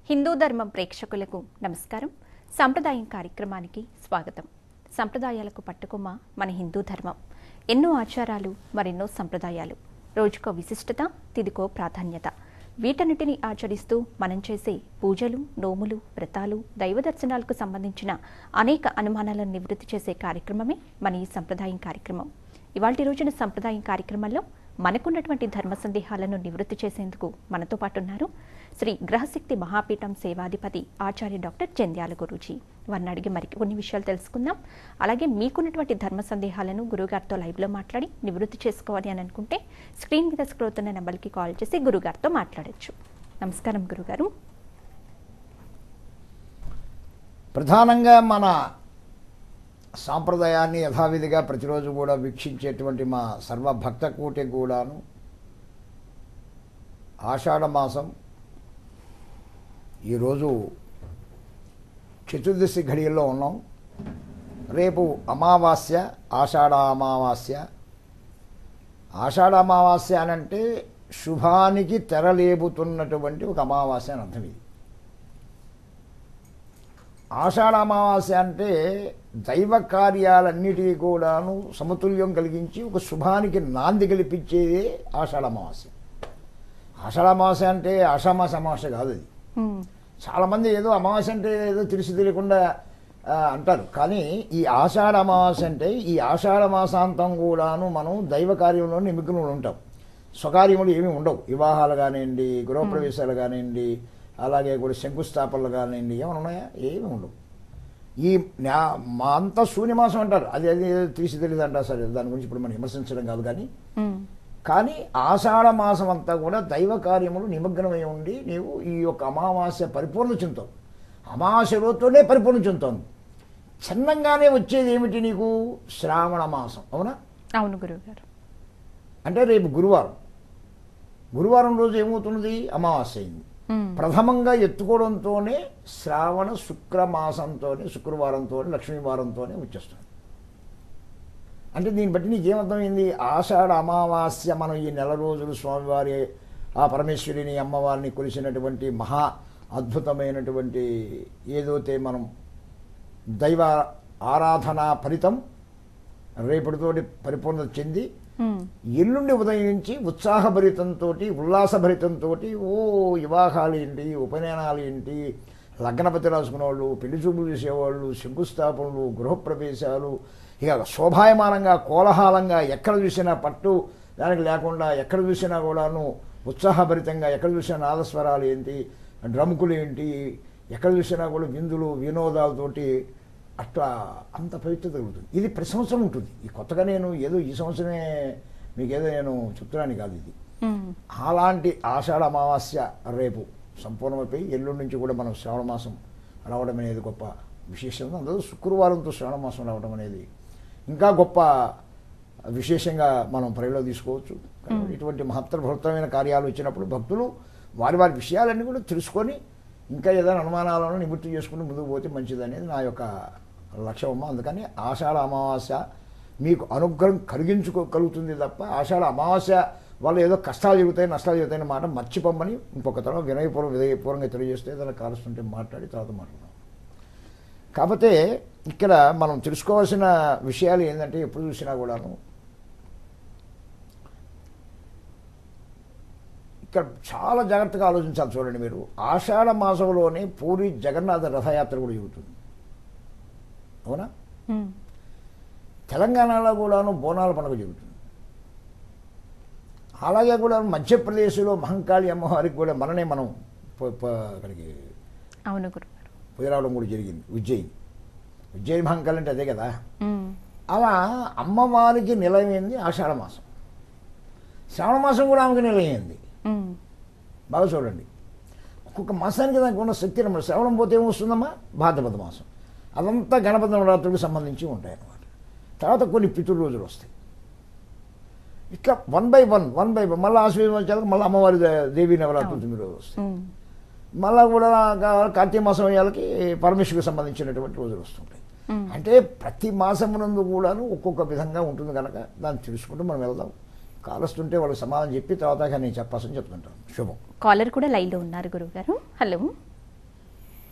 హిందూ ధర్మం ప్రేక్షకులకు నమస్కారం సంప్రదాయం కార్యక్రమానికి స్వాగతం సంప్రదాయాలకు పట్టుకొమ్మ మన హిందూ ధర్మం ఎన్నో ఆచారాలు మరెన్నో సంప్రదాయాలు రోజుకో విశిష్టత తిదికో ప్రాధాన్యత వీటన్నిటిని ఆచరిస్తూ మనం చేసే పూజలు నోములు వ్రతాలు దైవ దర్శనాలకు సంబంధించిన అనేక అనుమానాలను నివృత్తి చేసే కార్యక్రమమే మన ఈ సంప్రదాయం కార్యక్రమం ఇవాల్టి రోజున సంప్రదాయం కార్యక్రమంలో మనకున్నటువంటి ధర్మ సందేహాలను నివృత్తి చేసేందుకు మనతో పాటు ఉన్నారు శ్రీ గ్రహశక్తి మహాపీఠం సేవాధిపతి ఆచార్య డాక్టర్ జంధ్యాల గురూజీ వారిని అడిగి మరి కొన్ని విషయాలు తెలుసుకుందాం అలాగే మీకున్నటువంటి ధర్మ సందేహాలను గురుగారితో లైవ్లో మాట్లాడి నివృత్తి చేసుకోవాలి అని అనుకుంటే స్క్రీన్ మీద స్క్రోల్ అవుతున్న నెంబర్కి కాల్ చేసి గురుగారితో మాట్లాడొచ్చు నమస్కారం గురుగారు ప్రధానంగా మన సాంప్రదాయాన్ని యథావిధిగా ప్రతిరోజు కూడా వీక్షించేటువంటి మా సర్వ భక్త కూటి కూడాను ఆషాఢ మాసం ఈరోజు చతుర్దశి ఘడియల్లో ఉన్నాం రేపు అమావాస్య ఆషాఢ అమావాస్య ఆషాఢ అమావాస్య అని అంటే శుభానికి తెరలేపుతున్నటువంటి ఒక అమావాస్య అని అర్థం ఇది ఆషాఢ అమావాస్య అంటే దైవ కార్యాలన్నిటికీ కూడాను సమతుల్యం కలిగించి ఒక శుభానికి నాంది కల్పించేదే ఆషాఢ అమావాస్య ఆషాఢ అమావాస్య అంటే ఆషామాస అమావాస్య కాదు అది మ్మ్. చాలామంది ఏదో అమావాస్య అంటే ఏదో తెలిసి తెలియకుండా ఆ, అంటారు కానీ ఈ ఆషాఢ అమావాస్య అంటే ఈ ఆషాఢ మాసాంతం కూడాను మనం దైవ కార్యంలో నిమగ్నములు ఉంటాం స్వకార్యములు ఏమీ ఉండవు వివాహాలు కానివ్వండి గృహప్రవేశాలు కానివ్వండి అలాగే కూడా శంకుస్థాపనలు కానివ్వండి ఏమైనా ఉన్నాయా ఏమీ ఉండవు ఈ న్యా- మా అంతా శూన్యమాసం అంటారు అది అది ఏదో తీసి తెలియదు అంటారు సరే దాని గురించి ఇప్పుడు మనం విమర్శించడం కాదు కానీ మ్మ్. కానీ ఆషాఢ మాసం అంతా కూడా దైవ కార్యములు నిమగ్నమై ఉండి నీవు ఈ యొక్క అమావాస్య పరిపూర్ణ చెందుతావు అమావాస్య రోజుతోనే పరిపూర్ణ చెందుతాను చిన్నంగానే వచ్చేది ఏమిటి నీకు శ్రావణ మాసం అవునా అవును గురుగారు అంటే రేపు గురువారం గురువారం రోజు ఏమవుతున్నది అమావాస్య అయింది మ్మ్. ప్రథమంగా ఎత్తుకోవడంతోనే శ్రావణ శుక్ర మాసంతోనే శుక్రవారంతో లక్ష్మీవారంతోనే వచ్చేస్తుంది అంటే దీన్ని బట్టి నీకేమర్థమైంది ఆషాఢ అమావాస్య మనం ఈ నెల రోజులు స్వామివారి ఆ పరమేశ్వరిని అమ్మవారిని కొలిసినటువంటి మహా అద్భుతమైనటువంటి ఏదైతే మనం దైవ ఆరాధన ఫలితం రేపటితోటి పరిపూర్ణత చెంది మ్మ్. ఎల్లుండి ఉదయించి ఉత్సాహభరితంతో ఉల్లాసభరితంతో ఓ వివాహాలు ఏంటి ఉపనయనాలు ఏంటి లగ్నపతి రాసుకునే వాళ్ళు పెళ్లి చూపులు చేసేవాళ్ళు శంకుస్థాపనలు గృహప్రవేశాలు ఇక శోభాయమానంగా కోలాహలంగా ఎక్కడ చూసినా పట్టు దానికి లేకుండా ఎక్కడ చూసినా కూడాను ఉత్సాహభరితంగా ఎక్కడ చూసినా నాదస్వరాలు ఏంటి డ్రమ్కులు ఏంటి ఎక్కడ చూసినా కూడా విందులు వినోదాలతోటి అట్లా అంత పవిత్రత కలుగుతుంది ఇది ప్రతి సంవత్సరం ఉంటుంది ఈ కొత్తగా నేను ఏదో ఈ సంవత్సరమే మీకు ఏదో నేను చెప్తున్నాను కాదు ఇది మ్మ్. అలాంటి ఆషాఢ అమావాస్య రేపు సంపూర్ణమైపోయి ఎల్లుండి నుంచి కూడా మనం శ్రావణ మాసం రావడం అనేది గొప్ప విశేషం అందులో శుక్రవారంతో శ్రావణ మాసం రావడం అనేది ఇంకా గొప్ప విశేషంగా మనం పరిగణలో తీసుకోవచ్చు కాబట్టి ఇటువంటి మహత్తరభృతమైన కార్యాలు వచ్చినప్పుడు భక్తులు వారి వారి విషయాలన్నీ కూడా తెలుసుకొని ఇంకా ఏదైనా అనుమానాలను నివృత్తి చేసుకుని ముందుకు పోతే మంచిది అనేది నా యొక్క లక్ష్యం అమ్మ అందుకని ఆషాఢ అమావాస్య మీకు అనుగ్రహం కలిగించుకోగలుగుతుంది తప్ప ఆషాఢ అమావాస్య వల్ల ఏదో కష్టాలు జరుగుతాయి నష్టాలు జరుగుతాయి మాట మర్చిపోమని ఇంకొక తరం వినయపూర్వం విధేయపూర్వంగా తెలియజేస్తే ఏదైనా కాలుస్తుంటే మాట్లాడి తర్వాత మాట్లాడదాం కాకపోతే ఇక్కడ మనం తెలుసుకోవాల్సిన విషయాలు ఏంటంటే ఎప్పుడు చూసినా కూడాను ఇక్కడ చాలా జాగ్రత్తగా ఆలోచించాలి చూడండి మీరు ఆషాఢ మాసంలోనే పూరి జగన్నాథ రథయాత్ర కూడా జరుగుతుంది అవునా మ్మ్. తెలంగాణలో కూడాను బోనాల పండుగ జరుగుతుంది అలాగే కూడా మధ్యప్రదేశ్లో మహంకాళి అమ్మవారికి కూడా మననే మనం పో- పో- అక్కడికి అవును గురుగారు పోయి రావడం కూడా జరిగింది ఉజ్జయిని ఉజ్జయిని మహంకాళి అంటే అదే కదా మ్మ్. అలా అమ్మవారికి నిలయమైంది ఆషాఢ మాసం శ్రావణ మాసం కూడా ఆమెకి నిలయమైంది మ్మ్. బాగా చూడండి ఒక్కొక్క మాసానికి దానికి ఉన్న శక్తి నమ్మకం శ్రవణం పోతే ఏమొస్తుందమ్మా భాద్రపద మాసం అదంతా గణపతి నవరాత్రులకు సంబంధించి ఉంటాయి అన్నమాట తర్వాత కొన్ని పితృ రోజులు వస్తాయి ఇట్లా one by one one by one మళ్ళీ ఆశ్వీజం వచ్చాక మళ్ళీ అమ్మవారి దే- దేవీ నవరాత్రులు తొమ్మిది రోజులు వస్తాయి మ్మ్. మళ్ళా కూడా కా- కార్తీక మాసం అయ్యాలకి పరమేశ్వరికి సంబంధించినటువంటి రోజులు వస్తుంటాయి మ్మ్. అంటే ప్రతి మాసమునందు కూడాను ఒక్కొక్క విధంగా ఉంటుంది కనుక దాన్ని తెలుసుకుంటూ మనం వెళ్దాం కాలుస్తుంటే వాళ్ళకి సమాధానం చెప్పి తర్వాత నేను చెప్పాల్సింది చెప్తుంటాను శుభం కాలర్ కూడా లైన్లో ఉన్నారు గురుగారు హలో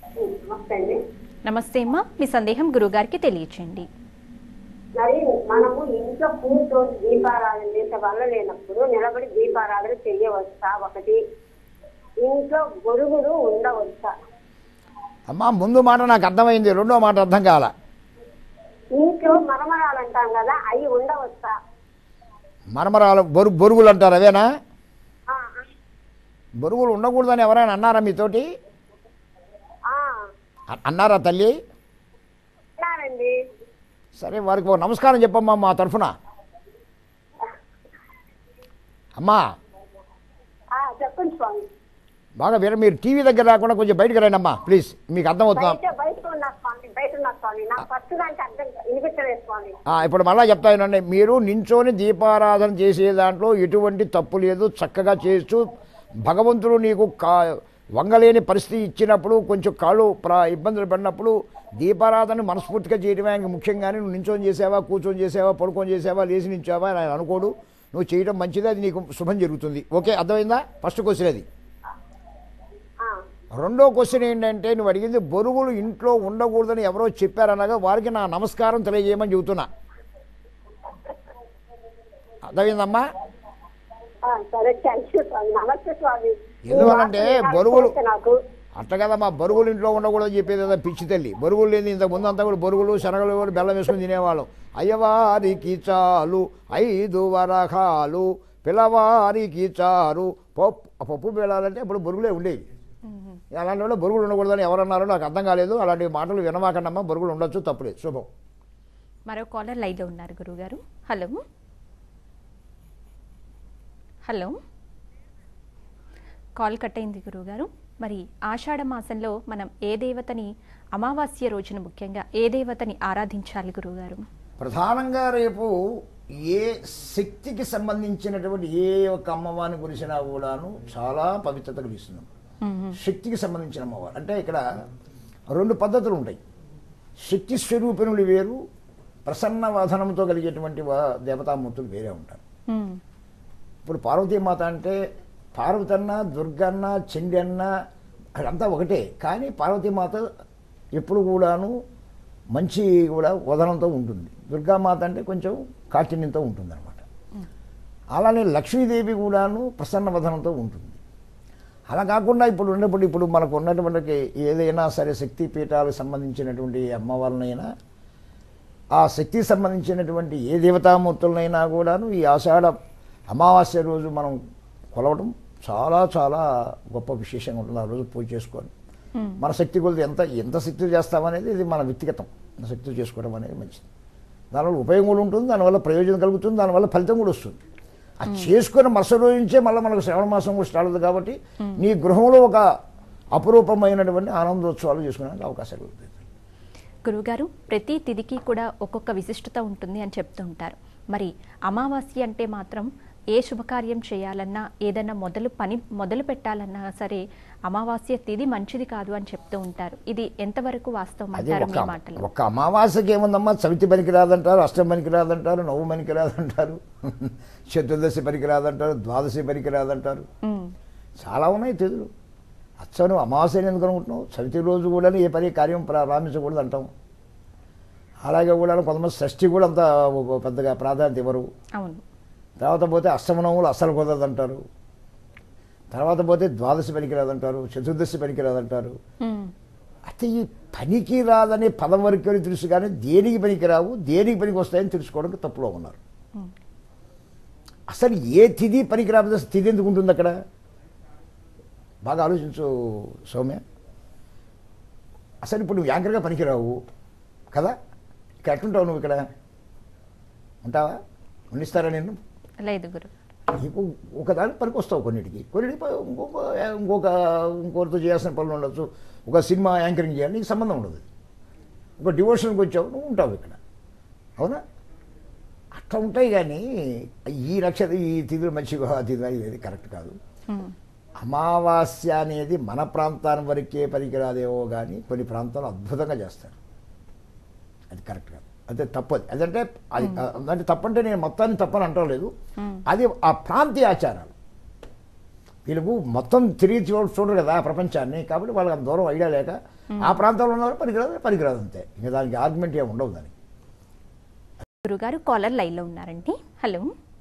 నమస్తే అండి నమస్తే అమ్మా మీ సందేహం గురుగారికి తెలియచేయండి మరి మనము ఇంట్లో పూలతో దీపారాధన చేసే వల్ల లేనప్పుడు నిలబడి దీపారాధన చెయ్యవచ్చా ఒకటి ఇంట్లో గొరుగులు ఉండవచ్చా అమ్మా ముందు మాట నాకు అర్థమైంది రెండో మాట అర్థం కాల ఇంట్లో మరమరాలు అంటాం కదా అవి ఉండవచ్చా మరమరాలు బొరు బొరుగులు అంటారు అవేనా ఆ, బొరుగులు ఉండకూడదని ఎవరైనా అన్నారా మీతోటి ఆ, అ- అన్నారా తల్లి అన్నారండి సరే వారికి ఒక నమస్కారం చెప్పమ్మా మా తరఫున అమ్మా ఆ, చెప్పండి స్వామి బాగా వీర మీరు టీవీ దగ్గర రాకుండా కొంచెం బయటకు రండి అమ్మా ప్లీజ్ మీకు అర్థమవుతుందా బయట బయట ఉన్నా స్వామి బయట ఉన్నా స్వామి నాకు ఫస్ట్ దానికి అర్థం వినిపించలేదు స్వామి ఆ, ఇప్పుడు మళ్ళా చెప్తానండి మీరు నించోని దీపారాధన చేసే దాంట్లో ఎటువంటి తప్పు లేదు చక్కగా చేస్తూ భగవంతుడు నీకు కా వంగలేని పరిస్థితి ఇచ్చినప్పుడు కొంచెం కాళ్ళు ప్రా ఇబ్బందులు పడినప్పుడు దీపారాధన మనస్ఫూర్తిగా చేయడమే ఆయనకి ముఖ్యంగానే నువ్వు నించొని చేసావా కూర్చొని చేసావా పడుకొని చేసావా లేచి నించావా అని ఆయన అనుకోడు నువ్వు చేయడం మంచిది అది నీకు శుభం జరుగుతుంది ఓకే అర్థమైందా ఫస్ట్ క్వశ్చన్ అది ఆ, రెండో క్వశ్చన్ ఏంటంటే నువ్వు అడిగింది బొరుగులు ఇంట్లో ఉండకూడదని ఎవరో చెప్పారనగా వారికి నా నమస్కారం తెలియజేయమని చెబుతున్నా అర్థమైందమ్మా ఆ, సరే థ్యాంక్ యూ స్వామి నమస్తే స్వామి ఎందువల్లంటే ఈ వార్త బొరుగులు- వినాలి నాకు అట్ట కదమ్మా బొరుగులు ఇంట్లో ఉండకూడదని చెప్పేది కదా పిచ్చి తల్లి బొరుగులు లేని ఇంత ముందు అంతా కూడా బొరుగులు శనగలు కూడా బెల్లం వేసుకొని తినేవాళ్ళం అయ్యవారికి చాలు ఐదు వరకాలు పిల్లవారికి చారు పప్పు ఆ పప్పు బెల్లాలంటే ఇప్పుడు బొరుగులే ఉండేవి అలాంటి వాళ్ళు బొరుగులు ఉండకూడదని ఎవరన్నారో నాకు అర్థం కాలేదు అలాంటి మాటలు వినమాకండమ్మా బొరుగులు ఉండొచ్చు తప్పులేదు శుభం మరో కాలర్ లైన్లో ఉన్నారు గురుగారు హలో హలో కాల్ కట్ అయింది గురుగారు మరి ఆషాఢ మాసంలో మనం ఏ దేవతని అమావాస్య రోజున ముఖ్యంగా ఏ దేవతని ఆరాధించాలి గురుగారు ప్రధానంగా రేపు ఏ శక్తికి సంబంధించినటువంటి ఏ ఒక్క అమ్మవారిని గురించినా కూడాను చాలా పవిత్రత కలిగిస్తుంది శక్తికి సంబంధించిన అమ్మవారు అంటే ఇక్కడ రెండు పద్ధతులు ఉంటాయి శక్తి స్వరూపిణులు వేరు ప్రసన్న వదనంతో కలిగేటువంటి వా- దేవతామూర్తులు వేరే ఉంటారు మ్మ్. ఇప్పుడు పార్వతీమాత అంటే పార్వతన్న దుర్గన్న చండి అన్న అదంతా ఒకటే కానీ పార్వతీమాత ఎప్పుడు కూడాను మంచి కూడా వదనంతో ఉంటుంది దుర్గామాత అంటే కొంచెం కాఠిన్యంతో ఉంటుంది అనమాట అలానే లక్ష్మీదేవి కూడాను ప్రసన్న వదనంతో ఉంటుంది అలా కాకుండా ఇప్పుడు ఉన్నప్పుడు ఇప్పుడు మనకు ఉన్నటువంటి ఏదైనా సరే శక్తి పీఠాలకు సంబంధించినటువంటి అమ్మవారినైనా ఆ శక్తికి సంబంధించినటువంటి ఏ దేవతామూర్తులనైనా కూడాను ఈ ఆషాఢ అమావాస్య రోజు మనం కొలవడం చాలా చాలా గొప్ప విశేషంగా ఉంటుంది ఆ రోజు పూజ చేసుకొని మన శక్తి కొలది ఎంత ఎంత శక్తి చేస్తామనేది ఇది మన వ్యక్తిగతం మన శక్తి చేసుకోవడం అనేది మంచిది దానివల్ల ఉపయోగం కూడా ఉంటుంది దానివల్ల ప్రయోజనం కలుగుతుంది దానివల్ల ఫలితం కూడా వస్తుంది అది చేసుకుని మరుసటి రోజు నుంచే మళ్ళీ మనకు శ్రావణ మాసం కూడా స్టార్ట్ అవుతుంది కాబట్టి నీ గృహంలో ఒక అపురూపమైనటువంటి ఆనందోత్సవాలు చేసుకోవడానికి అవకాశాలు ఉంటుంది గురువుగారు ప్రతి తిథికి కూడా ఒక్కొక్క విశిష్టత ఉంటుంది అని చెప్తూ ఉంటారు మరి అమావాస్య అంటే మాత్రం ఏ శుభకార్యం చేయాలన్నా ఏదైనా మొదలు పని మొదలు పెట్టాలన్నా సరే అమావాస్య తిథి మంచిది కాదు అని చెప్తూ ఉంటారు ఇది ఎంతవరకు వాస్తవం అదే అంటారు మీ ఒక మాటలు ఒక అమావాస్యకి ఏముందమ్మా చవితి పనికి రాదంటారు అష్టమి పనికి రాదంటారు నవ్వు పనికి రాదంటారు చతుర్దశి పనికి రాదంటారు ద్వాదశి పనికి రాదంటారు ఉమ్, చాలా ఉన్నాయి తెదులు అచ్చను అమావాస్యని ఎందుకు అనుకుంటున్నావు చవితి రోజు కూడా ఏ పని కార్యం ప్రారంభించకూడదు అంటాం అలాగే కూడా కొంతమంది షష్ఠి కూడా అంత పెద్దగా ప్రాధాన్యత ఇవ్వరు అవును తర్వాత పోతే అష్టమనములు అస్సలు కుదరదంటారు తర్వాత పోతే ద్వాదశి పనికి రాదంటారు చతుర్దశి పనికి రాదంటారు ఉమ్, అయితే ఈ పనికి రాదనే పదం వరకు తెలుసు కానీ దేనికి పనికి రావు దేనికి పనికి వస్తాయని తెలుసుకోవడానికి తప్పులో ఉన్నారు ఉమ్, అసలు ఏ తిథి పనికి రాకపోతే అసలు తిథి ఎందుకు ఉంటుంది అక్కడ బాగా ఆలోచించు సౌమ్య అసలు ఇప్పుడు నువ్వు యాంకర్గా పనికిరావు కదా ఇక్కడ ఎట్లుంటావు నువ్వు ఇక్కడ ఉంటావా ఉండిస్తారా నేను లేదు గురు నీకు ఒకదానికి పనికి వస్తావు కొన్నిటికి కొన్నిటికి ప- ఇంకొక ఇంకొక ఇంకొకరితో చేయాల్సిన పనులు ఉండొచ్చు ఒక సినిమా యాంకరింగ్ చేయాలి నీకు సంబంధం ఉండదు ఒక డివోషన్కి వచ్చావు నువ్వు ఉంటావు ఇక్కడ అవునా అట్లా ఉంటాయి కానీ ఈ నక్షత్రం ఈ తిథులు మంచిగా ఆ తిథి ఇది కరెక్ట్ కాదు ఉమ్, అమావాస్య అనేది మన ప్రాంతాన్ని వరకే పనికిరాదేమో కానీ కొన్ని ప్రాంతాలు అద్భుతంగా చేస్తారు అది కరెక్ట్ కాదు అదే తప్పది అదంటే అది అంటే తప్పంటే నేను మొత్తాన్ని తప్పని అంటలేదు ఉమ్, అది ఆ ప్రాంతీయ ఆచారాలు వీళ్ళకు మొత్తం తిరిగి చూ చూడరు కదా ప్రపంచాన్ని కాబట్టి వాళ్ళకి అంత దూరం ఐడియా లేక ఆ ప్రాంతంలో ఉన్నవారు పనికిరాదు పనికిరాదు అంతే ఇంకా దానికి ఆర్గ్యుమెంట్ ఏమి ఉండవు దానికి గురుగారు కాలర్ లైన్లో ఉన్నారండి హలో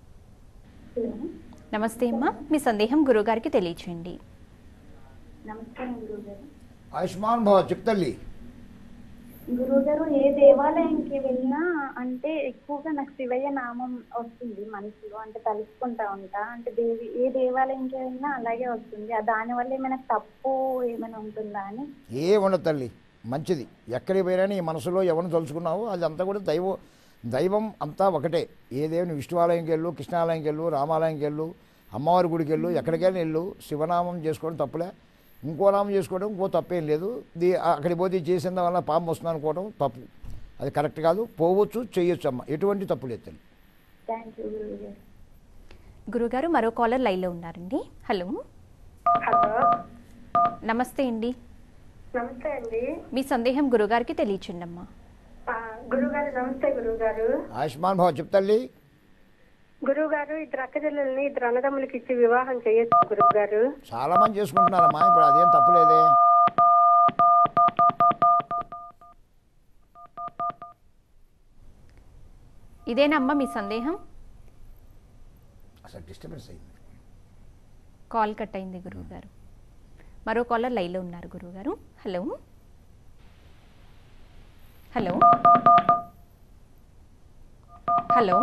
నమస్తే అమ్మా మీ సందేహం గురుగారికి తెలియచేయండి నమస్కారం గురుగారు ఆయుష్మాన్ భవ చెప్తల్లి గురుగారు ఏ దేవాలయంకి వెళ్ళినా అంటే ఎక్కువగా నాకు శివయ్య నామం వస్తుంది మనసులో అంటే తలుచుకుంటా ఉంటా అంటే దేవి ఏ దేవాలయంకి వెళ్ళినా అలాగే వస్తుంది ఆ దానివల్ల ఏమైనా తప్పు ఏమైనా ఉంటుందా అని ఏ ఉండదు తల్లి మంచిది ఎక్కడికి పోయినా నీ మనసులో ఎవరిని తలుచుకున్నావో అది అంతా కూడా దైవం దైవం అంతా ఒకటే ఏ దేవుని విష్ణువాలయంకి వెళ్ళు కృష్ణాలయంకి వెళ్ళు రామాలయంకి వెళ్ళు అమ్మవారి గుడికి వెళ్ళు ఎక్కడికైనా వెళ్ళు శివనామం చేసుకోవడం తప్పులే ఇంకో నామం చేసుకోవడం ఇంకో తప్పేం లేదు దీ అక్కడికి పోతే ఇది చేసిన వల్ల పాము వస్తుంది అనుకోవడం తప్పు అది కరెక్ట్ కాదు పోవచ్చు చేయొచ్చు అమ్మ ఎటువంటి తప్పు లేదు తల్లి థ్యాంక్ యూ గురుగారు గురుగారు మరో కాలర్ లైన్లో ఉన్నారండి హలో హలో నమస్తే అండి నమస్తే అండి మీ సందేహం గురుగారికి తెలియచేయండి అమ్మా గురుగారు నమస్తే గురుగారు ఆయుష్మాన్ భవ చెప్తల్లి గురుగారు ఇద్దరు అక్క చెల్లెల్ని ఇద్దరు అన్నదమ్ములకి ఇచ్చి వివాహం చేయొచ్చు గురుగారు చాలా మంది చేసుకుంటున్నారమ్మా ఇప్పుడు అదేం తప్పులేదే ఇదేనమ్మా మీ సందేహం అసలు డిస్టర్బెన్స్ అయింది కాల్ కట్ అయింది గురువుగారు మరో కాలర్ లైన్లో ఉన్నారు గురువుగారు హలో హలో హలో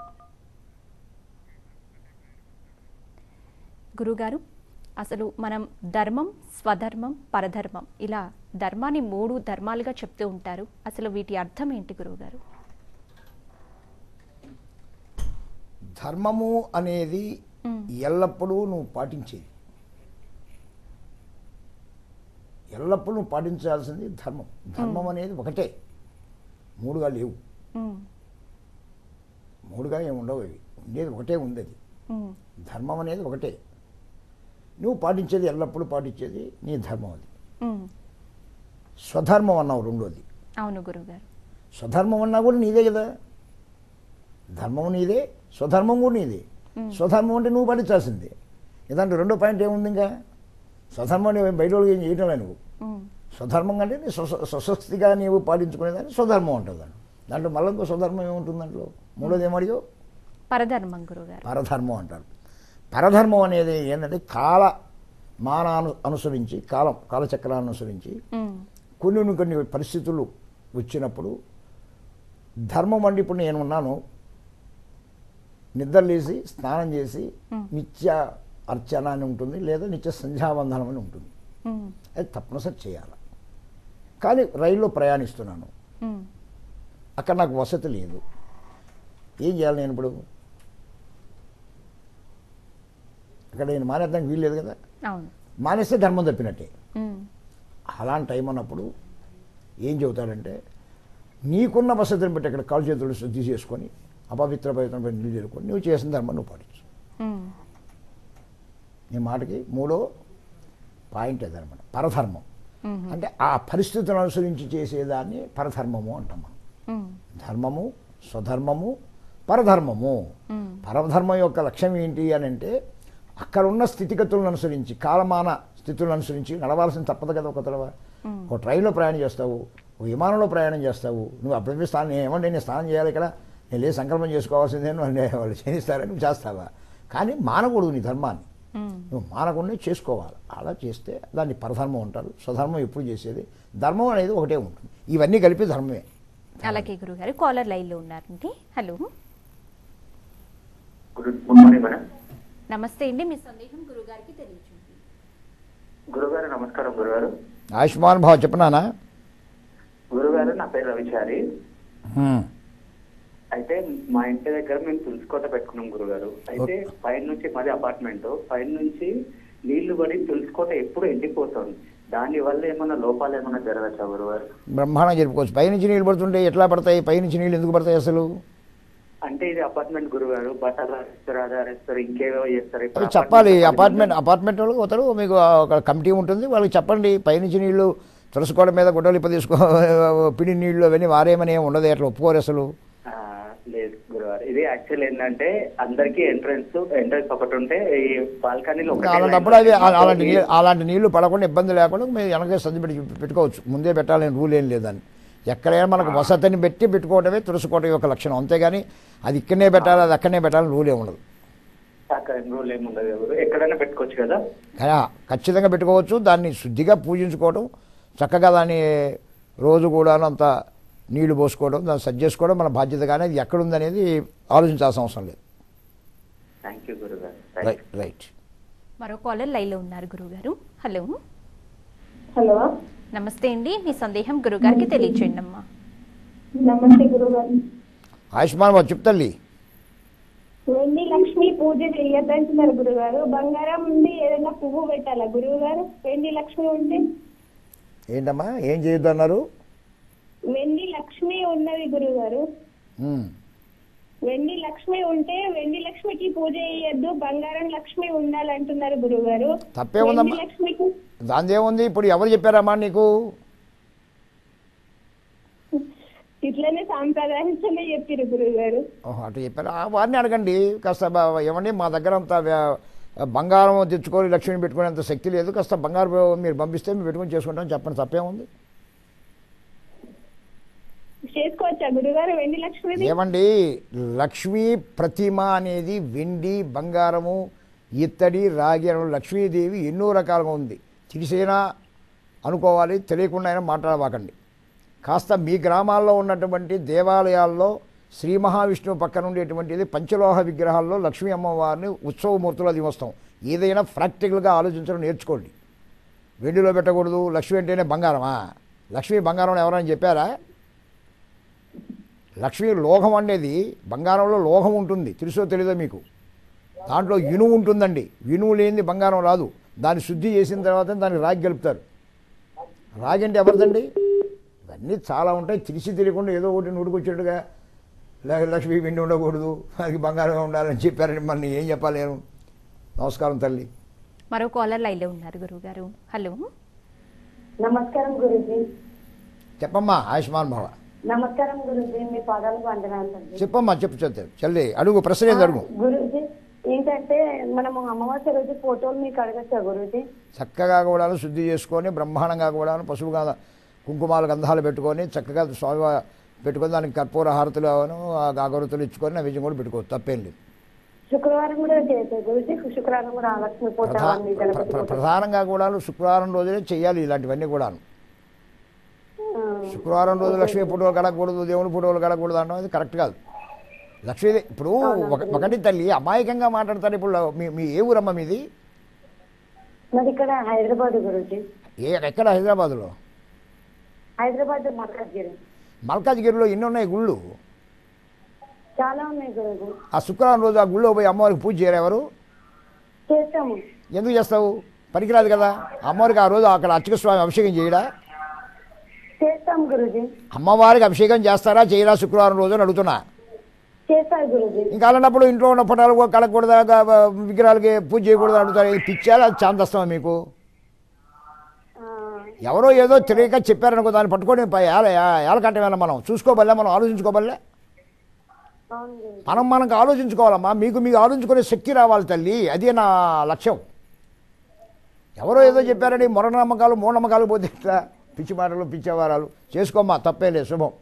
గురుగారు అసలు మనం ధర్మం స్వధర్మం పరధర్మం ఇలా ధర్మాన్ని మూడు ధర్మాలుగా చెప్తూ ఉంటారు అసలు వీటి అర్థం ఏంటి గురువుగారు ధర్మము అనేది మ్. ఎల్లప్పుడూ నువ్వు పాటించేది ఎల్లప్పుడూ నువ్వు పాటించాల్సింది ధర్మం ధర్మం అనేది ఒకటే మూడుగా లేవు ఉమ్, మూడుగా ఏమి ఉండవు అవి ఉండేది ఒకటే ఉంది అది ఉమ్, ధర్మం అనేది ఒకటే నువ్వు పాటించేది ఎల్లప్పుడూ పాటించేది నీ ధర్మం అది ఉమ్. స్వధర్మం అన్నావు రెండోది అవును గురువుగారు స్వధర్మం అన్నా కూడా నీదే కదా ధర్మం నీదే స్వధర్మం కూడా నీదే స్వధర్మం అంటే నువ్వు పాటించాల్సిందే ఇదంటే రెండో పాయింట్ ఏముంది ఇంకా స్వధర్మం నువ్వు బయట వాళ్ళకి ఏం చేయటం లేదు నువ్వు ఉమ్, స్వధర్మం అంటే నీ స్వస- స్వశక్తిగా నీవు పాటించుకునేదాన్ని స్వధర్మం ఉంటుంది దాంట్లో దాంట్లో మళ్ళీ ఇంకో స్వధర్మం ఏముంటుంది దాంట్లో మూడోది ఏమడిగావు పరధర్మం గురువుగారు పరధర్మం అంటారు పరధర్మం అనేది ఏంటంటే కాల మానాను అనుసరించి కాలం కాలచక్రాన్ని అనుసరించి ఉమ్, కొన్ని కొన్ని పరిస్థితులు వచ్చినప్పుడు ధర్మం అంటే ఇప్పుడు నేను ఉన్నాను నిద్రలేసి స్నానం చేసి మ్. నిత్య అర్చన అని ఉంటుంది లేదా నిత్య సంధ్యావందనం అని ఉంటుంది ఉమ్, అది తప్పనిసరి చేయాలి కానీ రైల్లో ప్రయాణిస్తున్నాను ఉమ్, అక్కడ నాకు వసతి లేదు ఏం చేయాలి నేను ఇప్పుడు అక్కడ నేను మానేద్దానికి వీలు లేదు కదా అవును మానేస్తే ధర్మం తప్పినట్టే ఉమ్, అలాంటి టైం అన్నప్పుడు ఏం చెబుతాడంటే నీకున్న వసతిని బట్టి అక్కడ కాలు చేతులు శుద్ధి చేసుకొని అపవిత్ర పవిత్రమైన నీళ్ళు చేరుకొని నువ్వు చేసిన ధర్మం నువ్వు పాటించు ఉమ్, నీ మాటకి మూడో పాయింట్ అదనమాట పరధర్మం ఉమ్, అంటే ఆ పరిస్థితులను అనుసరించి చేసేదాన్ని పరధర్మము అంటాం మనం ఉమ్, ధర్మము స్వధర్మము పరధర్మము ఉమ్, పరధర్మం యొక్క లక్ష్యం ఏంటి అని అంటే అక్కడ ఉన్న స్థితిగతులను అనుసరించి కాలమాన స్థితులను అనుసరించి నడవాల్సిన తప్పదు కదా ఒక తడవ ఉమ్. ఒక ట్రైన్లో ప్రయాణం చేస్తావు ఒక విమానంలో ప్రయాణం చేస్తావు నువ్వు అప్పుడప్పుడు స్నానం ఏమంటే నేను స్నానం చేయాలి ఇక్కడ నేను లేదు సంకల్పం చేసుకోవాల్సిందే నువ్వు అంటే వాళ్ళు చేయిస్తారని నువ్వు చేస్తావా కానీ మానకూడదు నీ ధర్మాన్ని ఉమ్. నువ్వు మానకుండా చేసుకోవాలి అలా చేస్తే దాన్ని పరధర్మం అంటారు స్వధర్మం ఎప్పుడు చేసేది ధర్మం అనేది ఒకటే ఉంటుంది ఇవన్నీ కలిపి ధర్మమే అలాగే గురుగారు కాలర్ లైన్లో ఉన్నారండి hello good good morning madam నమస్తే అండి మీ సందేహం గురుగారికి తెలియజేయండి గురుగారు నమస్కారం గురుగారు ఆయుష్మాన్ భావ చెప్పనానా గురుగారు నా పేరు రవిచారి అయితే మా ఇంటి దగ్గర మేము తులసికోట పెట్టుకున్నాం గురుగారు అయితే పైన నుంచి మాది అపార్ట్మెంట్ పైన నుంచి నీళ్లు పడి తులసికోట ఎప్పుడు ఎండిపోతుంది దాని వల్ల ఏమైనా లోపాలు ఏమైనా జరగచ్చా గురుగారు బ్రహ్మాండం చెప్పుకోవచ్చు పైనుంచి నీళ్ళు పడుతుంటే ఎట్లా పడతాయి పైనుంచి నీళ్ళు ఎందుకు పడతాయి అసలు అంటే ఇది అపార్ట్మెంట్ గురుగారు బట్టలు ఆరేస్తారు అది ఆరేస్తారు ఇంకేవో చేస్తారు ఇప్పుడు అది చెప్పాలి apartment అపార్ట్మెంట్ అపార్ట్మెంట్ వాళ్ళకి పోతారు మీకు ఒక కమిటీ ఉంటుంది వాళ్ళకి చెప్పండి పైనుంచి నీళ్ళు తులసికోట మీద గుడ్డలు ఇప్ప తీసుకో పిడి నీళ్ళు అవన్నీ వారేమని ఏమి ఉండదు అట్లా ఒప్పుకోరు అసలు ఆ, లేదు గురుగారు ఇది యాక్చువల్ ఏంటంటే అందరికి ఎంట్రన్స్ ఎంట్రన్స్ ఒకటి ఉంటే ఈ బాల్కనీలో ఇంకా అలాంటప్పుడు అది ఆ- అలాంటి నీళ్ళు అలాంటి నీళ్లు పడకుండా ఇబ్బంది లేకుండా మీరు వెనకే సర్ది పెట్టి పెట్టుకోవచ్చు ముందే పెట్టాలని రూల్ ఏం లేదని ఎక్కడైనా మనకు వసతిని పెట్టి పెట్టుకోవడమే తులసుకోవడం యొక్క లక్షణం అంతేగాని అది ఇక్కడనే పెట్టాలి అది అక్కడనే పెట్టాలని రూల్ ఏమి ఉండదు అక్కడ రూల్ ఏముండదు ఎవరు ఎక్కడైనా పెట్టుకోవచ్చు కదా కానీ ఖచ్చితంగా పెట్టుకోవచ్చు దాన్ని శుద్ధిగా పూజించుకోవడం చక్కగా దాన్ని రోజు కూడా అంత నీళ్లు పోసుకోవడం దాన్ని సరి చేసుకోవడం మన బాధ్యత కానీ అది ఎక్కడుందనేది ఆలోచించాల్సిన అవసరం లేదు థ్యాంక్ యూ గురుగారు రైట్ రైట్ మరో కాలర్ లైన్లో ఉన్నారు గురుగారు హలో హలో నమస్తే అండి మీ సందేహం గురుగారికి తెలియచేయండి అమ్మా నమస్తే గురుగారు ఆయుష్మాన్ బాబు చెప్తల్లి వెండి లక్ష్మి పూజ చెయ్యొద్దంటున్నారు గురుగారు బంగారం ఉండి ఏదైనా పువ్వు పెట్టాలా గురువు గారు వెండి లక్ష్మి ఉంటే ఏంటమ్మా ఏం చేయొద్దు అన్నారు వెండి లక్ష్మి ఉన్నది గురుగారు ఉమ్. వెండి లక్ష్మి ఉంటే వెండి లక్ష్మికి పూజ చేయొద్దు బంగారం లక్ష్మి ఉండాలంటున్నారు గురుగారు తప్పే ఉందమ్మా. వెండి లక్ష్మికి దాని ఏముంది ఇప్పుడు ఎవరు చెప్పారమ్మా నీకు ఇట్లనే సాంప్రదాయంతోనే చెప్పారు గురుగారు ఓహో, అటు చెప్పారు ఆ, వారిని అడగండి కాస్త బ- ఏమండి మా దగ్గర అంత వ్య- బంగారం తెచ్చుకొని లక్ష్మిని పెట్టుకునేంత శక్తి లేదు కాస్త బంగారు మీరు పంపిస్తే మేము పెట్టుకొని చేసుకుంటాం చెప్పండి తప్పేముంది చేసుకోవచ్చా గురుగారు వెండి లక్ష్మిది ఏమండి లక్ష్మీ ప్రతిమ అనేది వెండి బంగారము ఇత్తడి రాగి అను లక్ష్మీదేవి ఎన్నో రకాలుగా ఉంది తెలిసైనా అనుకోవాలి తెలియకుండా అయినా మాట్లాడబాకండి కాస్త మీ గ్రామాల్లో ఉన్నటువంటి దేవాలయాల్లో శ్రీ మహావిష్ణువు పక్కన ఉండేటువంటిది పంచలోహ విగ్రహాల్లో లక్ష్మీ అమ్మవారిని ఉత్సవమూర్తులు అది వస్తాం ఏదైనా ప్రాక్టికల్గా ఆలోచించడం నేర్చుకోండి వెండిలో పెట్టకూడదు లక్ష్మి అంటేనే బంగారమా లక్ష్మీ బంగారం అని ఎవరైనా చెప్పారా లక్ష్మీ లోహం అనేది బంగారంలో లోహం ఉంటుంది తెలుసో తెలీదో మీకు దాంట్లో ఇనుము ఉంటుందండి ఇనుము లేనిది బంగారం రాదు దాన్ని శుద్ధి చేసిన తర్వాత దానికి రాగి గలుపుతారు రాగి అంటే ఎవరిదండి ఇవన్నీ చాలా ఉంటాయి తెలిసి తెలియకుండా ఏదో ఒకటి నుడికొచ్చేట్టుగా "ల- లక్ష్మీ వెండి ఉండకూడదు అది బంగారమే ఉండాలని చెప్పారని మన ఏం చెప్పాలి నేను నమస్కారం తల్లి మరో కాలర్ లైన్లో ఉన్నారు గురుగారు హలో నమస్కారం గురుజీ చెప్పమ్మా ఆయుష్మాన్ భవ నమస్కారం గురుజీ మీ పాదాలకు వందనాలు తండ్రి చెప్పమ్మా చెప్పు చెప్తే చల్లి అడుగు ప్రశ్న ఏది అడుగు గురుజీ ఏంటంటే మనము అమావాస్య రోజు ఫోటోలు మీకు అడగచ్చా గురుజీ చక్కగా కూడా శుద్ధి చేసుకొని బ్రహ్మాండంగా కూడా పసుపు గంధ కుంకుమాల గంధాలు పెట్టుకొని చక్కగా స్వామి పెట్టుకొని దానికి కర్పూర హారతులు అవను ఆ అగరత్తులు ఇచ్చుకొని నైవేద్యం కూడా పెట్టుకోవచ్చు తప్పేం లేదు శుక్రవారం కూడా చేశారు గురుజీ శుక్రవారం కూడా లక్ష్మి ఫోటో ప్రధా అవన్నీ ప్ర- గణపతి ప్ర- ఫోటో. ప్రధానంగా కూడా శుక్రవారం రోజునే చేయాలి ఇలాంటివన్నీ కూడా ఆ, శుక్రవారం రోజు లక్ష్మీ ఫోటోలు కడగకూడదు దేవుని ఫోటోలు కడగకూడదు అనడం అది కరెక్ట్ కాదు లక్ష్మీ ఇప్పుడు ఒక- ఒకటి తల్లి అమాయకంగా మాట్లాడతారు ఇప్పుడు మీ మీ ఏ ఊరమ్మ మీది మాది ఇక్కడ హైదరాబాద్ గురుజీ ఏ ఎక్కడ హైదరాబాద్లో హైదరాబాద్ మల్కాజ్గిరి మల్కాజ్గిరిలో ఎన్ని ఉన్నాయి గుళ్ళు చాలా ఉన్నాయి గురుజీ ఆ శుక్రవారం రోజు ఆ గుళ్ళో పోయి అమ్మవారికి పూజ చేయరు ఎవరు చేస్తాము ఎందుకు చేస్తావు పనికిరాదు కదా అమ్మవారికి ఆ రోజు అక్కడ అర్చక స్వామి అభిషేకం చేయడా చేస్తాం గురుజీ అమ్మవారికి అభిషేకం చేస్తారా చేయరా శుక్రవారం రోజు అని అడుగుతున్నా చేస్తారు గురుజీ ఇంకా అలాంటప్పుడు ఇంట్లో ఉన్న పటాలు కూడా కలగకూడదా గా- విగ్రహాలకి పూజ చేయకూడదు అని అడుగుతారు ఇది పిచ్చారా అది చాందస్తామా మీకు ఆ, ఎవరో ఏదో తెలియక చెప్పారనుకో దాన్ని పట్టుకొని ప- ఏల ఏలకంటమేనా మనం చూసుకోబల్లే మనం ఆలోచించుకోబల్లే అవును గురుజీ మనం మనకు ఆలోచించుకోవాలమ్మా మీకు మీకు ఆలోచించుకునే శక్తి రావాలి తల్లి అదే నా లక్ష్యం ఎవరో ఏదో చెప్పారని నమ్మకాలు మూఢనమ్మకాలు పోతే ఇట్లా పిచ్చి మాటలు పిచ్చేవారాలు చేసుకోమ్మా తప్పే లేదు శుభం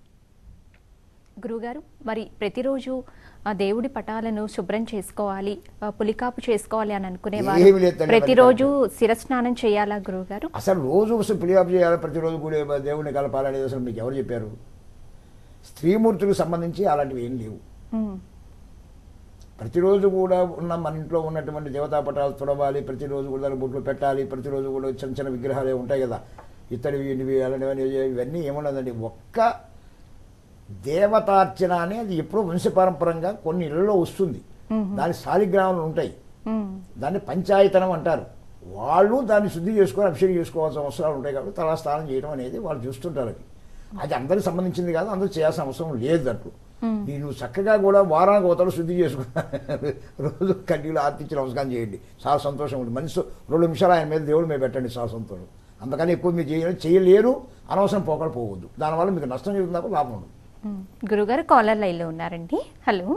గురుగారు మరి ప్రతిరోజు ఆ దేవుడి పటాలను శుభ్రం చేసుకోవాలి ఆ పులికాపు చేసుకోవాలి అని అనుకునేవారు ఏమీ లేదు తల్లి, ప్రతిరోజు శిరస్నానం చేయాలా గురుగారు అసలు రోజు అసలు పిలియాపు చేయాలి ప్రతిరోజు కూడా ఏమో దేవుడిని కలపాలనేది అసలు మీకు ఎవరు చెప్పారు స్త్రీమూర్తులకు సంబంధించి అలాంటివి ఏం లేవు ఉమ్, ప్రతిరోజు కూడా ఉన్న మన ఇంట్లో ఉన్నటువంటి దేవతా పటాలు తుడవాలి ప్రతిరోజు కూడా దానికి బొట్లు పెట్టాలి ప్రతిరోజు కూడా చిన్న చిన్న విగ్రహాలు ఉంటాయి కదా ఇత్తడివి ఇవి అలాంటివన్నీ ఇవన్నీ ఏమున్నదండి ఒక్క దేవతార్చన అని అది ఎప్పుడో వంశపారంపరంగా కొన్ని ఇళ్లలో వస్తుంది దాని శాలిగ్రామాలు ఉంటాయి ఉమ్, దాన్ని పంచాయతనం అంటారు వాళ్ళు దాన్ని శుద్ధి చేసుకొని అభిషేకం చేసుకోవాల్సిన అవసరాలు ఉంటాయి కాబట్టి తలా స్నానం చేయడం అనేది వాళ్ళు చూస్తుంటారు అది అది అందరికి సంబంధించింది కాదు అందరూ చేయాల్సిన అవసరం లేదు దాంట్లో ఈ నువ్వు చక్కగా కూడా వారానికి ఒకతలు శుద్ధి చేసుకున్నా రోజు కడ్డీలు ఆర్తించి నమస్కారం చేయండి చాలా సంతోషం ఉంటుంది మనిషి రెండు నిమిషాలు ఆయన మీద దేవుడి మీద పెట్టండి చాలా సంతోషం అంతకని ఎక్కువ మీరు చేయలేరు చేయలేరు అనవసరం పోకలు పోవద్దు దానివల్ల మీకు నష్టం జరుగుతుంది తప్ప లాభం ఉండదు మ్, గురుగారు కాలర్ లైన్లో ఉన్నారండి హలో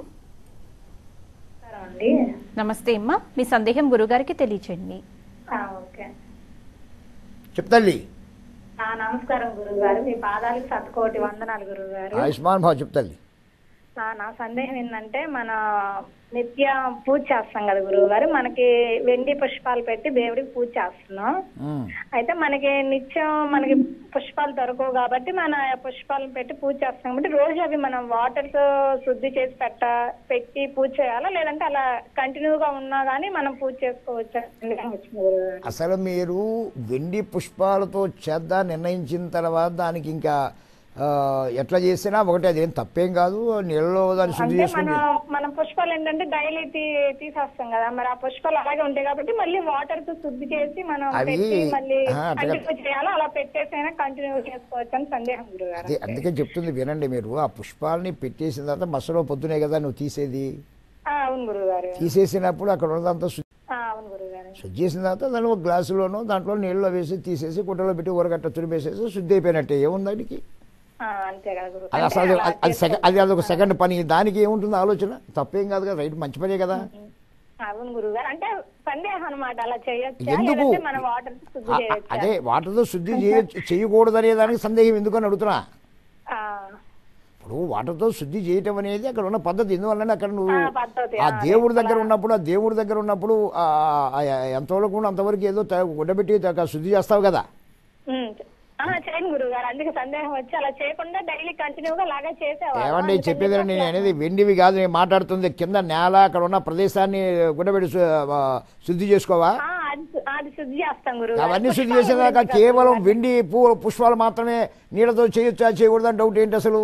అండి నమస్తే అమ్మా మీ సందేహం గురుగారికి తెలియచేయండి ఓకే చెప్తల్లి నమస్కారం గురువు గారు మీ పాదాలకు సత్కోటి వందనాలు గురువు గారు ఆయుష్మాన్ భావ చెప్తల్లి నా సందేహం ఏంటంటే మన నిత్య పూజ చేస్తాం కదా గురువు గారు మనకి వెండి పుష్పాలు పెట్టి దేవుడికి పూజ చేస్తున్నాం ఉమ్. అయితే మనకి నిత్యం మనకి పుష్పాలు దొరకవు కాబట్టి మన పుష్పాలను పెట్టి పూజ చేస్తాం కాబట్టి రోజు అవి మనం వాటర్ తో శుద్ధి చేసి పెట్ట పెట్టి పూజ చేయాలా లేదంటే అలా కంటిన్యూగా ఉన్నా గానీ మనం పూజ చేసుకోవచ్చు వచ్చింది గురుగారు అసలు మీరు వెండి పుష్పాలతో చేద్దా నిర్ణయించిన తర్వాత దానికి ఇంకా ఆ, ఎట్లా చేసినా ఒకటి అది ఏం తప్పేం కాదు నీళ్ళలో దాన్ని శుద్ధి అంటే చేసుకుని మనం మన పుష్పాలు ఏంటంటే డైలీ తీసేస్తాం కదా మరి ఆ పుష్పాలు అలాగే ఉంటాయి కాబట్టి మళ్ళీ వాటర్ తో శుద్ధి చేసి మనం అవి- పెట్టి మళ్ళీ ఆ, అట్లా కంటిన్యూ చేయాలా అలా పెట్టేసైనా కంటిన్యూ చేసుకోవచ్చు అని సందేహం గురుగారు అదే అందుకే చెప్తుంది వినండి మీరు ఆ పుష్పాలని పెట్టేసిన తర్వాత మసలో పొద్దునే కదా నువ్వు తీసేది ఆ, అవును గురుగారు తీసేసినప్పుడు అక్కడ ఉన్నదంతా శుద్ధి ఆ, అవును గురుగారు శుద్ధి చేసిన తర్వాత దాన్ని ఒక గ్లాసులోనో దాంట్లో నీళ్ళలో వేసి తీసేసి గుడ్డలో పెట్టి ఊరగట్ట తురిమేసేసి శుద్ధి అయిపోయినట్టే ఏముంది దానికి ఆ, అంతే కదా గురువు అది అసలు అది- అది సెకండ్ అది అదొక సెకండ్ పని దానికి ఏముంటుంది ఆలోచన తప్పేం కాదు కదా రైట్ మంచి పనే కదా అవును గురుగారు అంటే సందేహం అనమాట అలా చేయొచ్చా ఎందుకు లేదంటే మన వాటర్ శుద్ధి ఆ- ఆ- చేయొచ్చా అదే వాటర్తో శుద్ధి చేయొచ్చు చేయకూడదు అనే దానికి సందేహం ఎందుకని అడుగుతున్నా ఆ, ఇప్పుడు వాటర్తో శుద్ధి చేయటం అనేది అక్కడ ఉన్న పద్ధతి ఎందువల్ల అక్కడ నువ్వు ఆ, పద్ధతి, ఆ ఆ, దేవుడి అదే దగ్గర కూడా. ఉన్నప్పుడు ఆ దేవుడి దగ్గర ఉన్నప్పుడు ఆ, ఆ, ఆ, ఎంతవరకు ఉందో అంతవరకు ఏదో త- గుడ్డబెట్టి త- శుద్ధి చేస్తావు కదా ఉమ్. ఆ, చేయను గురువు గారు అందుకే సందేహం వచ్చి అలా చేయకుండా డైలీ కంటిన్యూగా లాగా చేసేవారు ఏమండి అందుకని చెప్పేది చెప్పి నేను అనేది వెండివి కాదు నేను మాట్లాడుతుంది కింద నేల అక్కడ ఉన్న ప్రదేశాన్ని గుడ్డబెట్టి శు- ఆ, శుద్ధి చేసుకోవా ఆ, అది శు- అది శుద్ధి చేస్తాం గురువు అవన్నీ శుద్ధి చేసేదాకా కేవలం వెండి పూ పుష్పాలు మాత్రమే నీళ్ళతో చేయొచ్చా చేయకూడదని డౌట్ ఏంటి అసలు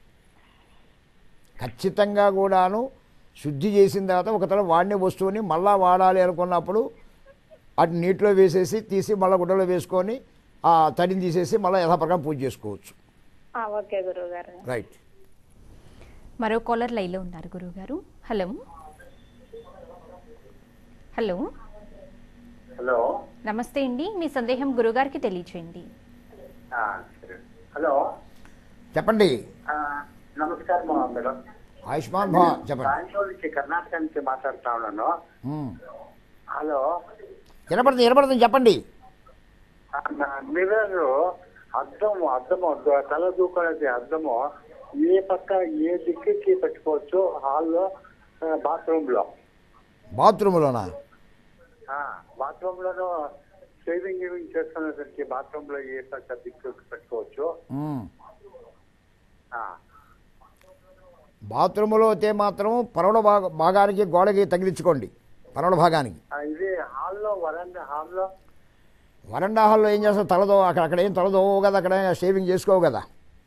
ఖచ్చితంగా కూడాను శుద్ధి చేసిన తర్వాత ఒక తల వాడిన వస్తువుని మళ్ళా వాడాలి అనుకున్నప్పుడు అటు నీటిలో వేసేసి తీసి మళ్ళీ గుడ్డలో వేసుకొని ఆ తడిని తీసేసి మళ్ళీ యథాప్రకారం పూజ చేసుకోవచ్చు ఓకే గురువు గారు రైట్ మరో కాలర్ లైన్లో ఉన్నారు గురుగారు హలో హలో హలో నమస్తే అండి మీ సందేహం గురుగారికి తెలియచేయండి ఆ, సరే. హలో చెప్పండి ఆ, నమస్కారం మేడం ఆయుష్మాన్ భా చెప్పండి బెంగళూరు నుంచి కర్ణాటక నుంచి మాట్లాడుతా ఉన్నాను ఉమ్. హలో వినపడుతుంది వినపడుతుంది చెప్పండి ఆ, నా మిర్రర్ అద్దము అద్దము ద- తల దూకడానికి అద్దము ఏ పక్క ఏ దిక్కుకి పెట్టుకోవచ్చు హాల్లో బాత్రూమ్ లో బాత్రూంలోనా బాత్రూమ్ లోను షేవింగ్ గివింగ్ చేసుకునేసరికి బాత్రూమ్ లో ఏ పక్క దిక్కుకి పెట్టుకోవచ్చు ఉమ్. ఆ, బాత్రూంలో అయితే మాత్రం పరవడ భాగ భాగానికి గోడకి తగిలించుకోండి పరవడ భాగానికి ఆ, ఇది హాల్లో వరండా హాల్లో వరండా హాల్లో ఏం చేస్తావు తలదో అక్కడ అక్కడ ఏం తలదో కదా అక్కడ షేవింగ్ చేసుకోవు కదా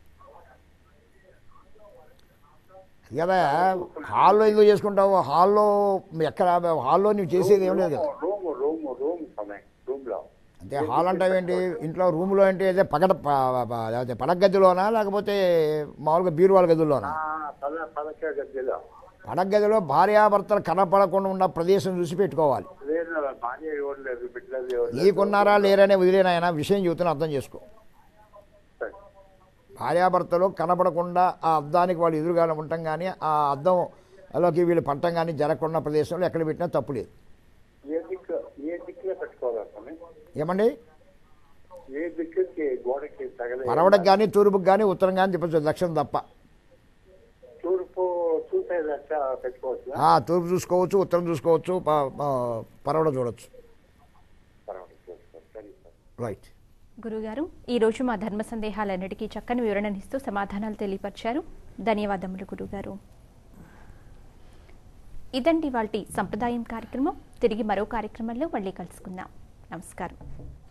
అది కదా హాల్లో ఎందుకు చేసుకుంటావు హాల్లో ఎక్కడ హాల్లో నువ్వు చేసేది ఏం లేదు కదా రూమ్ రూమ్ రూమ్ సమయం రూమ్ లో అంటే హాల్ అంటావేంటి ఇంట్లో రూమ్లో అంటే అదే పగట ప- ప- అదే పడక గదిలోనా లేకపోతే మామూలుగా బీరువాల గదుల్లోనా ఆ, పద పదక గదిలో పడక గదిలో భార్యాభర్తలు కనపడకుండా ఉన్న ప్రదేశం చూసి పెట్టుకోవాలి లేదు భార్య ఎవరు లేదు బిడ్డలు ఎవరు లేదు. నీకున్నారా లేరనే వదిలేనాయన విషయం చెబుతున్నా అర్థం చేసుకో సరే. భార్యాభర్తలు కనపడకుండా ఆ అద్దానికి వాళ్ళు ఎదురుగానే ఉండటం కానీ ఆ అద్దంలోకి వీళ్ళు పట్టం కానీ జరగకుండా ప్రదేశంలో ఎక్కడ పెట్టినా తప్పు లేదు ఏ దిక్కు ఏ దిక్కులో పెట్టుకోవాలి స్వామి ఏమండి ఏ దిక్కుకి గోడకి తగలే పరవడకు కానీ తూర్పుకి కానీ ఉత్తరం కానీ చెప్పచ్చు లక్షణం తప్ప తూర్పు చూసే దశ పెట్టుకోవచ్చు ఆ, తూర్పు చూసుకోవచ్చు ఉత్తరం చూసుకోవచ్చు ప- ప- పరవడ చూడొచ్చు పర్వాలేదు సరే సార్ రైట్ గురుగారు ఈరోజు మా ధర్మ సందేహాలన్నిటికీ చక్కని వివరణనిస్తూ సమాధానాలు తెలియపరిచారు ధన్యవాదములు గురుగారు ఇదండి వాటి సంప్రదాయం కార్యక్రమం తిరిగి మరో కార్యక్రమంలో మళ్ళీ కలుసుకుందాం నమస్కారం